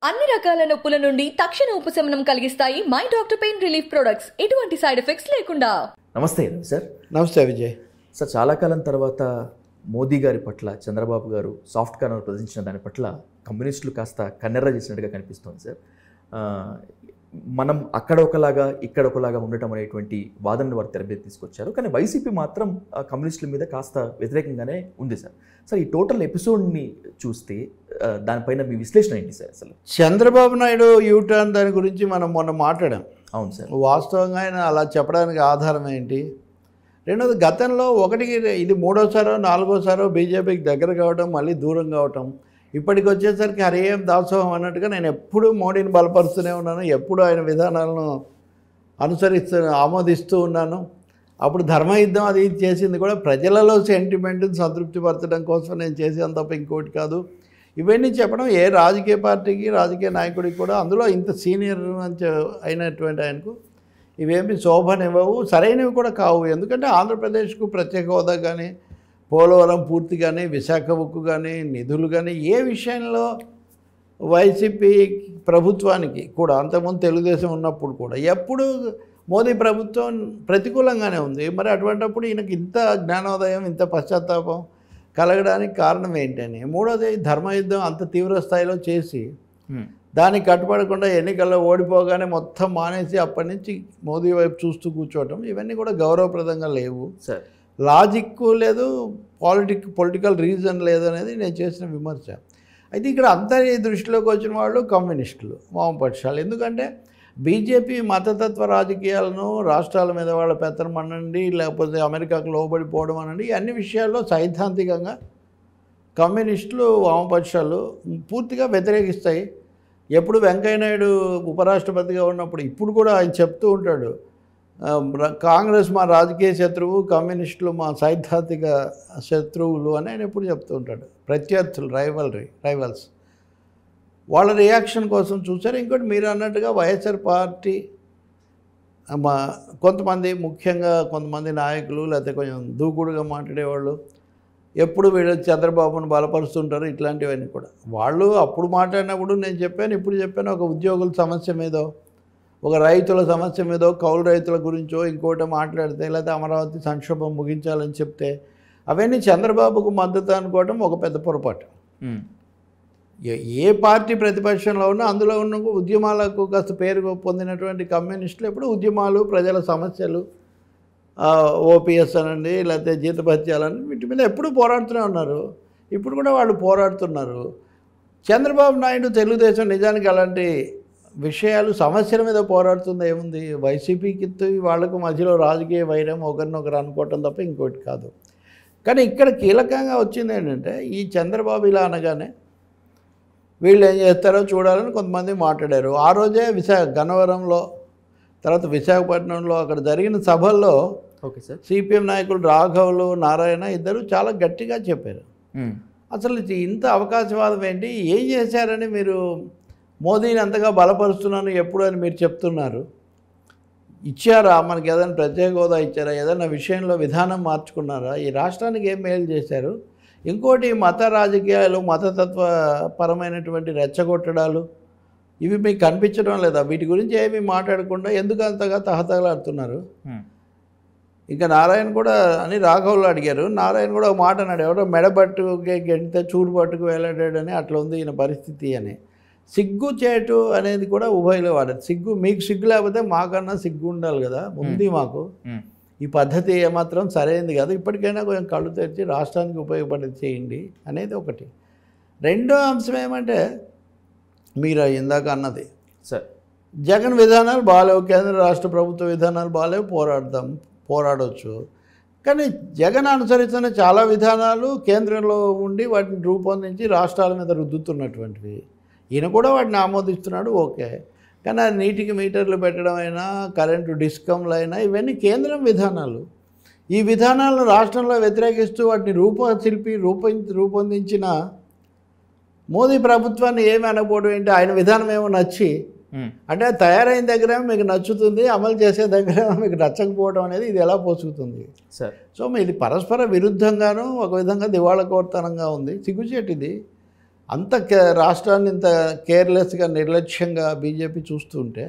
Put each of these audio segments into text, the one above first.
అన్ని రకాల నొప్పుల నుండి తక్షణ ఉపశమనం కలిగిస్తాయి my doctor pain relief products ఎటువంటి సైడ్ ఎఫెక్ట్స్ లేకుండా నమస్తే రవి సార్ నమస్తే విజయ్ సార్ చాలా కాలం తర్వాత మోదీ గారి పట్ల చంద్రబాబు గారు సాఫ్ట్ కార్నర్ ప్రదర్శించిన దాని పట్ల కమ్యూనిస్టులు కాస్త కన్నెర్ర చేసినట్టుగా కనిపిస్తోంది సార్ ఆ, మనం అక్కడ ఒకలాగా ఇక్కడ ఒకలాగా ఉండటం అనేటువంటి వాదనను వారు తెర మీద తీసుకొచ్చారు కానీ వైసీపీ మాత్రం ఆ కమ్యూనిస్టుల మీద కాస్త వ్యతిరేకంగానే ఉంది సార్ సార్ ఈ టోటల్ ఎపిసోడ్ని చూస్తే ఆ, దానిపైన మీ విశ్లేషణ ఏంటి సార్ అసలు చంద్రబాబు నాయుడు యూటర్న్ దాని గురించి మనం మొన్న మాట్లాడాం అవును సార్ వాస్తవంగా ఆయన అలా చెప్పడానికి ఆధారం ఏంటి రెండోది గతంలో ఒకటికి ఇది మూడోసారో నాలుగోసారో బీజేపీకి దగ్గర కావడం మళ్ళీ దూరం కావటం ఇప్పటికి వచ్చేసరికి హరియం దాసోహం అన్నట్టుగా నేను ఎప్పుడూ మోడీని బలపరుస్తూనే ఉన్నాను ఎప్పుడూ ఆయన విధానాలను అనుసరిస్తూ ఆమోదిస్తూ ఉన్నాను అప్పుడు ధర్మయుద్ధం అది ఇది చేసింది కూడా ప్రజలలో సెంటిమెంట్ని సంతృప్తిపరచడం కోసం నేను చేసాను తప్ప ఇంకోటి కాదు ఇవన్నీ చెప్పడం ఏ రాజకీయ పార్టీకి రాజకీయ నాయకుడికి కూడా అందులో ఇంత సీనియర్ అని చె- అయినటువంటి ఆయనకు ఇవేమి శోభనివ్వవు సరైనవి కూడా కావు ఎందుకంటే ఆంధ్రప్రదేశ్కు ప్రత్యేక హోదా కానీ పోలవరం పూర్తి కానీ విశాఖ ఉక్కు కానీ నిధులు కానీ ఏ విషయంలో వైసీపీ ప్రభుత్వానికి కూడా అంతకుముందు తెలుగుదేశం ఉన్నప్పుడు కూడా ఎప్పుడు మోదీ ప్రభుత్వం ప్రతికూలంగానే ఉంది మరి అటువంటప్పుడు ఈయనకి ఇంత జ్ఞానోదయం ఇంత పశ్చాత్తాపం కలగడానికి కారణం ఏంటని మూడోది ధర్మయుద్ధం అంత తీవ్ర స్థాయిలో చేసి హ్మ్. దానికి కట్టుబడకుండా ఎన్నికల్లో ఓడిపోగానే మొత్తం మానేసి అప్పటి నుంచి మోదీ వైపు చూస్తూ కూర్చోవటం ఇవన్నీ కూడా గౌరవప్రదంగా లేవు సార్ లాజిక్ లేదు పాలిటిక్ పొలిటికల్ రీజన్ లేదు అనేది నేను చేసిన విమర్శ అయితే ఇక్కడ అంతా ఈ దృష్టిలోకి వచ్చిన వాళ్ళు కమ్యూనిస్టులు వామపక్షాలు ఎందుకంటే బీజేపీ మతతత్వ రాజకీయాలను రాష్ట్రాల మీద వాళ్ళ పెత్తనం అనండి లేకపోతే అమెరికాకు లోబడిపోవడం అనండి ఈ అన్ని విషయాల్లో సైద్ధాంతికంగా కమ్యూనిస్టులు వామపక్షాలు పూర్తిగా వ్యతిరేకిస్తాయి ఎప్పుడు వెంకయ్యనాయుడు ఉపరాష్ట్రపతిగా ఉన్నప్పుడు ఇప్పుడు కూడా ఆయన చెప్తూ ఉంటాడు ఆ, ర- కాంగ్రెస్ మా రాజకీయ శత్రువు కమ్యూనిస్టులు మా సైద్ధాంతిక శత్రువులు అని ఆయన ఎప్పుడు చెప్తూ ఉంటాడు ప్రత్యర్థులు రైవల్రీ రైవల్స్ వాళ్ళ రియాక్షన్ కోసం చూసారు ఇంకోటి మీరు అన్నట్టుగా వైఎస్ఆర్ పార్టీ ఆ, మా కొంతమంది ముఖ్యంగా కొంతమంది నాయకులు లేకపోతే కొంచెం దూకుడుగా మాట్లాడేవాళ్ళు ఎప్పుడు వీళ్ళు చంద్రబాబును బలపరుస్తుంటారు ఇట్లాంటివన్నీ కూడా వాళ్ళు అప్పుడు మాట్లాడినప్పుడు నేను చెప్పాను ఇప్పుడు చెప్పాను ఒక ఉద్యోగుల సమస్య మీదో ఒక రైతుల సమస్య మీదో కౌలు రైతుల గురించో ఇంకోటి మాట్లాడితే లేకపోతే అమరావతి సంక్షోభం ముగించాలని చెప్తే అవన్నీ చంద్రబాబుకు మద్దతు అనుకోవడం ఒక పెద్ద పొరపాటు హ్మ్. ఏ- ఏ పార్టీ ప్రతిపక్షంలో ఉన్నా అందులో ఉన్న ఉద్యమాలకు కాస్త పేరు పొందినటువంటి కమ్యూనిస్టులు ఎప్పుడు ఉద్యమాలు ప్రజల సమస్యలు ఓపీఎస్ అనండి లేకపోతే జీతభత్యాలని వీటి మీద ఎప్పుడూ పోరాడుతూనే ఉన్నారు ఇప్పుడు కూడా వాళ్ళు పోరాడుతున్నారు చంద్రబాబు నాయుడు తెలుగుదేశం నిజానికి అలాంటి విషయాలు సమస్యల మీద పోరాడుతుంది ఏముంది వైసీపీకి వాళ్ళకు మధ్యలో రాజకీయ వైరం ఒకరినొకరు అనుకోవటం తప్ప ఇంకోటి కాదు కానీ ఇక్కడ కీలకంగా వచ్చింది ఏంటంటే ఈ చంద్రబాబు ఇలా అనగానే వీళ్ళు ఏం చేస్తారో చూడాలని కొంతమంది మాట్లాడారు ఆ రోజే విశాఖ గన్నవరంలో తర్వాత విశాఖపట్నంలో అక్కడ జరిగిన సభల్లో ఓకే సార్ సిపిఎం నాయకులు రాఘవులు నారాయణ ఇద్దరు చాలా గట్టిగా చెప్పారు హ్మ్. అసలు ఇది ఇంత అవకాశవాదం ఏంటి ఏం చేశారని మీరు మోదీని అంతగా బలపరుస్తున్నాను ఎప్పుడు అని మీరు చెప్తున్నారు ఇచ్చారా మనకి ఏదైనా ప్రత్యేక హోదా ఇచ్చారా ఏదైనా విషయంలో విధానం మార్చుకున్నారా ఈ రాష్ట్రానికి ఏం మేలు చేశారు ఇంకోటి మత రాజకీయాలు మతతత్వ పరమైనటువంటి రెచ్చగొట్టడాలు ఇవి మీకు కనిపించడం లేదా వీటి గురించి ఏమీ మాట్లాడకుండా ఎందుకు అంతగా తహతగలాడుతున్నారు హ్మ్. ఇంకా నారాయణ కూడా అని రాఘవులు అడిగారు నారాయణ కూడా ఒక మాట అన్నాడు ఎవరో మెడబట్టుకే గెంటితే చూడు పట్టుకు వేలాడాడని అట్లా ఉంది ఈయన పరిస్థితి అని సిగ్గు చేటు అనేది కూడా ఉభయలో వాడారు సిగ్గు మీకు సిగ్గు లేకపోతే మాకన్నా సిగ్గు ఉండాలి కదా ఉంది మాకు హ్మ్. ఈ పద్ధతి ఏమాత్రం సరైనది కాదు ఇప్పటికైనా కొంచెం కళ్ళు తెరిచి రాష్ట్రానికి ఉపయోగపడేది చేయండి అనేది ఒకటి రెండో అంశం ఏమంటే మీరు ఇందాక అన్నది సార్ జగన్ విధానాలు బాగాలేవు కేంద్ర రాష్ట్ర ప్రభుత్వ విధానాలు బాగాలేవు పోరాడదాం పోరాడవచ్చు కానీ జగన్ అనుసరిస్తున్న చాలా విధానాలు కేంద్రంలో ఉండి వాటిని రూపొందించి రాష్ట్రాల మీద రుద్దుతున్నటువంటివి ఈయన కూడా వాటిని ఆమోదిస్తున్నాడు ఓకే కానీ ఆ నీటికి మీటర్లు పెట్టడం అయినా కరెంటు డిస్కమ్లు అయినా ఇవన్నీ కేంద్రం విధానాలు ఈ విధానాలను రాష్ట్రంలో వ్యతిరేకిస్తూ వాటిని రూపశిల్పి రూపొం రూపొందించిన మోదీ ప్రభుత్వాన్ని ఏమి అనకపోవడం ఏంటి ఆయన విధానం ఏమో నచ్చి హ్మ్. అంటే తయారైన దగ్గర మీకు నచ్చుతుంది అమలు చేసే దగ్గర మీకు నచ్చకపోవడం అనేది ఇది ఎలా పోసుకుతుంది సార్ సో ఇది పరస్పర విరుద్ధంగాను ఒక విధంగా దివాళ కోర్తనంగా ఉంది సిగ్గుచేటిది అంత కే- రాష్ట్రాన్ని ఇంత కేర్లెస్గా నిర్లక్ష్యంగా బీజేపీ చూస్తుంటే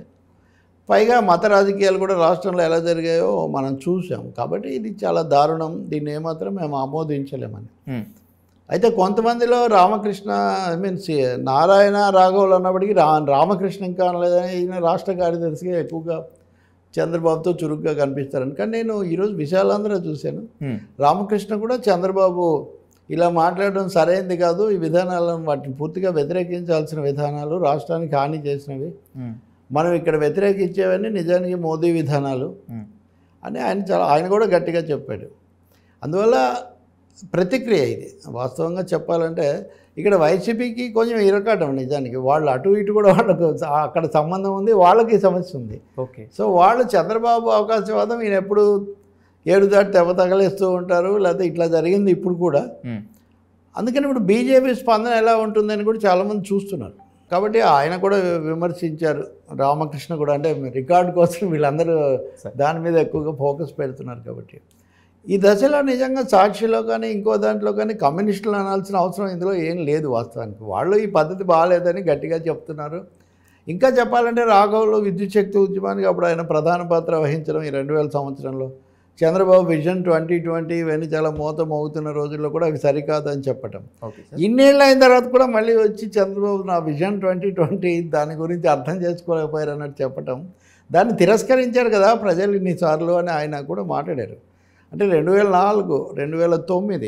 పైగా మత రాజకీయాలు కూడా రాష్ట్రంలో ఎలా జరిగాయో మనం చూసాం కాబట్టి ఇది చాలా దారుణం దీన్ని ఏమాత్రం మేము ఆమోదించలేమని ఉమ్, అయితే కొంతమందిలో రామకృష్ణ ఐ మీన్ నారాయణ రాఘవులు అన్నప్పటికీ రా రామకృష్ణ ఇంకా అనలేదని ఈయన రాష్ట్ర కార్యదర్శిగా ఎక్కువగా చంద్రబాబుతో చురుగ్గా కనిపిస్తారని కానీ నేను ఈరోజు విశాలాంధ్ర చూశాను ఉమ్, రామకృష్ణ కూడా చంద్రబాబు ఇలా మాట్లాడడం సరైనది కాదు ఈ విధానాలను వాటిని పూర్తిగా వ్యతిరేకించాల్సిన విధానాలు రాష్ట్రానికి హాని చేసినవి ఉమ్, మనం ఇక్కడ వ్యతిరేకించేవన్నీ నిజానికి మోదీ విధానాలు ఉమ్, అని ఆయన చాలా ఆయన కూడా గట్టిగా చెప్పాడు అందువల్ల ప్రతిక్రియ ఇది వాస్తవంగా చెప్పాలంటే ఇక్కడ వైసీపీకి కొంచెం ఇరకాటం నిజానికి వాళ్ళు అటు ఇటు కూడా వాళ్ళకు అక్కడ సంబంధం ఉంది వాళ్ళకి సమస్య ఉంది ఓకే సో వాళ్ళు చంద్రబాబు అవకాశవాదం ఈయన ఎప్పుడు ఏడు దాటి తెప్ప తగలేస్తూ ఉంటారు లేకపోతే ఇట్లా జరిగింది ఇప్పుడు కూడా ఉమ్, అందుకని ఇప్పుడు బీజేపీ స్పందన ఎలా ఉంటుందని కూడా చాలామంది చూస్తున్నారు కాబట్టి ఆయన కూడా విమర్శించారు రామకృష్ణ కూడా అంటే రికార్డు కోసం వీళ్ళందరూ దాని మీద ఎక్కువగా ఫోకస్ పెడుతున్నారు కాబట్టి ఈ దశలో నిజంగా సాక్షిలో కానీ ఇంకో దాంట్లో కానీ కమ్యూనిస్టులు అనాల్సిన అవసరం ఇందులో ఏం లేదు వాస్తవానికి వాళ్ళు ఈ పద్ధతి బాగాలేదని గట్టిగా చెప్తున్నారు ఇంకా చెప్పాలంటే రాఘవులు విద్యుత్ శక్తి ఉద్యమానికి అప్పుడు ఆయన ప్రధాన పాత్ర వహించడం ఈ రెండు వేల సంవత్సరంలో చంద్రబాబు విజన్ ట్వంటీ ట్వంటీ ఇవన్నీ చాలా మోత మోగుతున్న రోజుల్లో కూడా అవి సరికాదని చెప్పటం ఓకే సార్ ఇన్నేళ్ళు అయిన తర్వాత కూడా మళ్ళీ వచ్చి చంద్రబాబు నా విజన్ ట్వంటీ ట్వంటీ దాని గురించి అర్థం చేసుకోలేకపోయారు అన్నట్టు చెప్పటం దాన్ని తిరస్కరించారు కదా ప్రజలు ఇన్నిసార్లు అని ఆయన కూడా మాట్లాడారు అంటే రెండు వేల నాలుగు రెండు వేల తొమ్మిది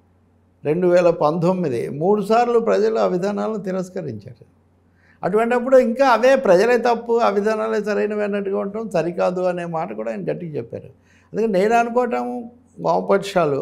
రెండు వేల పంతొమ్మిది మూడు సార్లు ప్రజలు ఆ విధానాలను తిరస్కరించారు అటువంటిప్పుడు ఇంకా అవే ప్రజలే తప్పు ఆ విధానాలే సరైనవి అన్నట్టుగా ఉండటం సరికాదు అనే మాట కూడా ఆయన గట్టిగా చెప్పారు అందుకని నేను అనుకోవటం వామపక్షాలు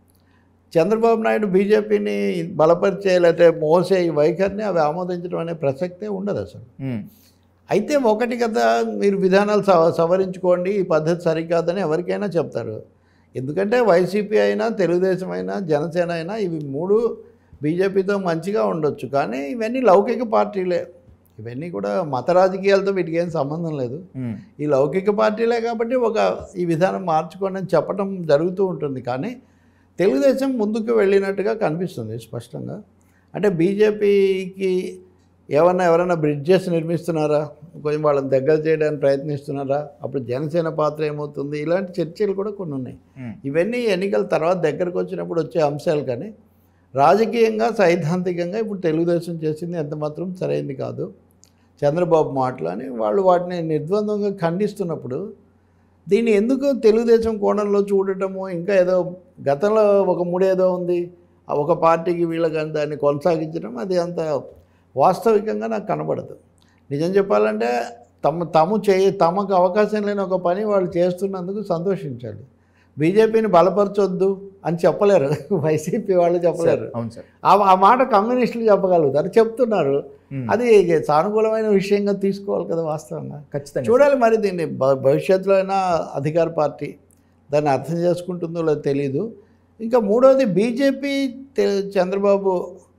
చంద్రబాబు నాయుడు బీజేపీని బలపరిచే లేకపోతే మోసే ఈ వైఖరిని అవి ఆమోదించడం అనే ప్రసక్తే ఉండదు అసలు ఉమ్, అయితే ఒకటి కదా మీరు విధానాలు సవ సవరించుకోండి ఈ పద్ధతి సరికాదని ఎవరికైనా చెప్తారు ఎందుకంటే వైసీపీ అయినా తెలుగుదేశం అయినా జనసేన అయినా ఇవి మూడు బీజేపీతో మంచిగా ఉండొచ్చు కానీ ఇవన్నీ లౌకిక పార్టీలే ఇవన్నీ కూడా మత రాజకీయాలతో వీటికి ఏం సంబంధం లేదు ఉమ్, ఈ లౌకిక పార్టీలే కాబట్టి ఒక ఈ విధానం మార్చుకోండి అని చెప్పడం జరుగుతూ ఉంటుంది కానీ తెలుగుదేశం ముందుకు వెళ్ళినట్టుగా కనిపిస్తుంది స్పష్టంగా అంటే బీజేపీకి ఏమన్నా ఎవరైనా బ్రిడ్జెస్ నిర్మిస్తున్నారా కొంచెం వాళ్ళని దగ్గర చేయడానికి ప్రయత్నిస్తున్నారా అప్పుడు జనసేన పాత్ర ఏమవుతుంది ఇలాంటి చర్చలు కూడా కొన్ని ఉన్నాయి ఉమ్, ఇవన్నీ ఎన్నికల తర్వాత దగ్గరకు వచ్చినప్పుడు వచ్చే అంశాలు కానీ రాజకీయంగా సైద్ధాంతికంగా ఇప్పుడు తెలుగుదేశం చేసింది ఎంత మాత్రం సరైంది కాదు చంద్రబాబు మాటలు అని వాళ్ళు వాటిని నిర్ద్వందంగా ఖండిస్తున్నప్పుడు దీన్ని ఎందుకు తెలుగుదేశం కోణంలో చూడటము ఇంకా ఏదో గతంలో ఒక మూడేదో ఉంది ఆ ఒక పార్టీకి వీళ్ళకి దాన్ని కొనసాగించడం అది అంత వాస్తవికంగా నాకు కనబడదు నిజం చెప్పాలంటే తమ తాము చేయ తమకు అవకాశం లేని ఒక పని వాళ్ళు చేస్తున్నందుకు సంతోషించాలి బీజేపీని బలపరచొద్దు అని చెప్పలేరు వైసీపీ వాళ్ళు చెప్పలేరు అవును సార్ ఆ ఆ మాట కమ్యూనిస్టులు చెప్పగలుగుతారు చెప్తున్నారు ఉమ్, అది సానుకూలమైన విషయంగా తీసుకోవాలి కదా వాస్తవంగా ఖచ్చితంగా చూడాలి మరి దీన్ని భ- భవిష్యత్తులో అయినా అధికార పార్టీ దాన్ని అర్థం చేసుకుంటుందో లేదో తెలీదు ఇంకా మూడవది బీజేపీ తె- చంద్రబాబు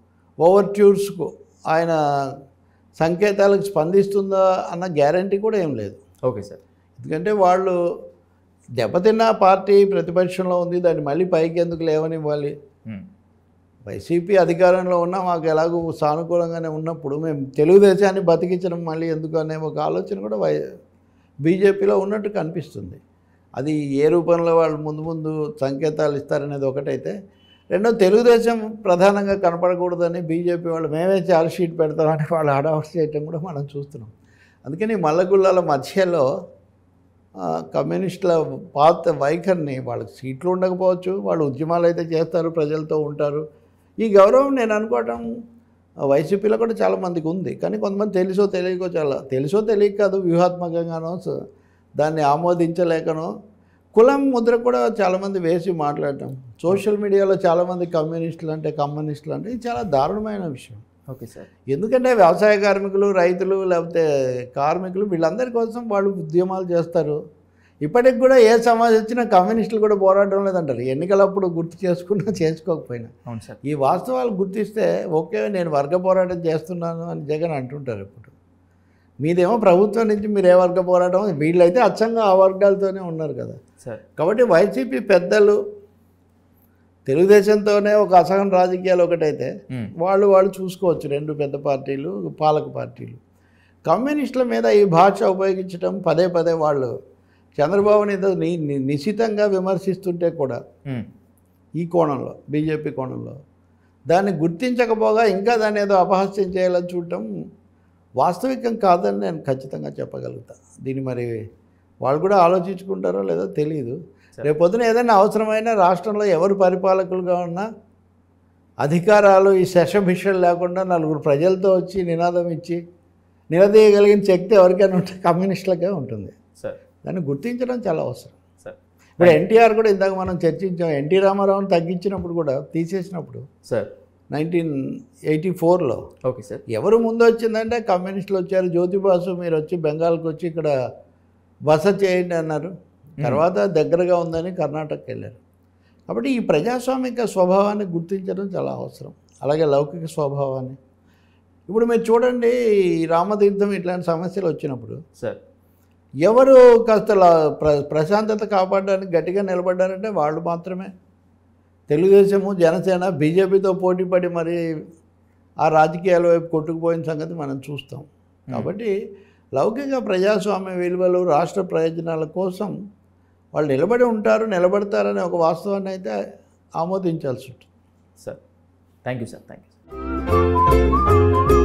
ఓవర్ ట్యూర్స్కు ఆయన సంకేతాలకు స్పందిస్తుందా అన్న గ్యారంటీ కూడా ఏం లేదు ఓకే సార్ ఎందుకంటే వాళ్ళు దెబ్బతిన్న పార్టీ ప్రతిపక్షంలో ఉంది దాన్ని మళ్ళీ పైకి ఎందుకు లేవనివ్వాలి ఉమ్, వైసీపీ అధికారంలో ఉన్నా మాకు ఎలాగో సానుకూలంగానే ఉన్నప్పుడు మేము తెలుగుదేశాన్ని బతికించడం మళ్ళీ ఎందుకు అనే ఒక ఆలోచన కూడా వై బీజేపీలో ఉన్నట్టు కనిపిస్తుంది అది ఏ రూపంలో వాళ్ళు ముందు ముందు సంకేతాలు ఇస్తారనేది ఒకటైతే రెండో తెలుగుదేశం ప్రధానంగా కనపడకూడదని బీజేపీ వాళ్ళు మేమే చార్జ్ షీట్ పెడతామని వాళ్ళు హడావుట్ చేయటం కూడా మనం చూస్తున్నాం అందుకని మల్లగుల్లాల మధ్యలో ఆ, కమ్యూనిస్టుల పాత వైఖరిని వాళ్ళకి సీట్లు ఉండకపోవచ్చు వాళ్ళు ఉద్యమాలు అయితే చేస్తారు ప్రజలతో ఉంటారు ఈ గౌరవం నేను అనుకోవటం ఆ, వైసీపీలో కూడా చాలామందికి ఉంది కానీ కొంతమంది తెలుసో తెలియకో చాలా తెలుసో తెలియక కాదు వ్యూహాత్మకంగానో స- దాన్ని ఆమోదించలేకనో కులం ముద్ర కూడా చాలామంది వేసి మాట్లాడటం సోషల్ మీడియాలో చాలామంది కమ్యూనిస్టులు అంటే కమ్యూనిస్టులు అంటే ఇది చాలా దారుణమైన విషయం ఓకే సార్ ఎందుకంటే వ్యవసాయ కార్మికులు రైతులు లేకపోతే కార్మికులు వీళ్ళందరి కోసం వాళ్ళు ఉద్యమాలు చేస్తారు ఇప్పటికి కూడా ఏ సమాజం వచ్చినా కమ్యూనిస్టులు కూడా పోరాటం లేదంటారు ఎన్నికలప్పుడు గుర్తు చేసుకున్నా చేసుకోకపోయినా అవును సార్ ఈ వాస్తవాలు గుర్తిస్తే ఓకే నేను వర్గ పోరాటం చేస్తున్నాను అని జగన్ అంటుంటారు ఇప్పుడు మీదేమో ప్రభుత్వం నుంచి మీరు ఏ వర్గ పోరాటం వీళ్ళైతే అచ్చంగా ఆ వర్గాలతోనే ఉన్నారు కదా సార్ కాబట్టి వైసీపీ పెద్దలు తెలుగుదేశంతోనే ఒక అసహన రాజకీయాలు ఒకటైతే మ్మ్. వాళ్ళు వాళ్ళు చూసుకోవచ్చు రెండు పెద్ద పార్టీలు పాలక పార్టీలు కమ్యూనిస్టుల మీద ఈ భాష ఉపయోగించడం పదే పదే వాళ్ళు చంద్రబాబుని ఏదో ని ని- నిశితంగా విమర్శిస్తుంటే కూడా మ్మ్. ఈ కోణంలో బీజేపీ కోణంలో దాన్ని గుర్తించకపోగా ఇంకా దాన్ని ఏదో అపహాస్యం చేయాలని చూడటం వాస్తవికం కాదని నేను ఖచ్చితంగా చెప్పగలుగుతా దీన్ని మరి వాళ్ళు కూడా ఆలోచించుకుంటారో లేదో తెలియదు రేపు పొద్దున ఏదైనా అవసరమైన రాష్ట్రంలో ఎవరు పరిపాలకులుగా ఉన్నా అధికారాలు ఈ శశభిషలు లేకుండా నలుగురు ప్రజలతో వచ్చి నినాదం ఇచ్చి నిలదీయగలిగిన శక్తి ఎవరికైనా ఉంటే కమ్యూనిస్టులకే ఉంటుంది సార్ దాన్ని గుర్తించడం చాలా అవసరం సార్ ఇప్పుడు ఎన్టీఆర్ కూడా ఇందాక మనం చర్చించాం ఎన్టీ రామారావుని తగ్గించినప్పుడు కూడా తీసేసినప్పుడు సార్ నైన్టీన్ ఎయిటీ ఫోర్లో ఓకే సార్ ఎవరు ముందు వచ్చిందంటే కమ్యూనిస్టులు వచ్చారు జ్యోతిబాసు మీరు వచ్చి బెంగాల్కి వచ్చి ఇక్కడ బస చేయండి అన్నారు తర్వాత దగ్గరగా ఉందని కర్ణాటకకి వెళ్ళారు కాబట్టి ఈ ప్రజాస్వామిక స్వభావాన్ని గుర్తించడం చాలా అవసరం అలాగే లౌకిక స్వభావాన్ని ఇప్పుడు మీరు చూడండి ఈ రామతీర్థం ఇట్లాంటి సమస్యలు వచ్చినప్పుడు సార్ ఎవరు కాస్త లా- ప్ర ప్రశాంతత కాపాడడానికి గట్టిగా నిలబడ్డారంటే వాళ్ళు మాత్రమే తెలుగుదేశము జనసేన బీజేపీతో పోటీపడి మరి ఆ రాజకీయాల వైపు కొట్టుకుపోయిన సంగతి మనం చూస్తాం కాబట్టి లౌకిక ప్రజాస్వామ్య విలువలు రాష్ట్ర ప్రయోజనాల కోసం వాళ్ళు నిలబడి ఉంటారు నిలబడతారనే ఒక వాస్తవాన్ని అయితే ఆమోదించాల్సి ఉంటుంది sir thank you sir thank you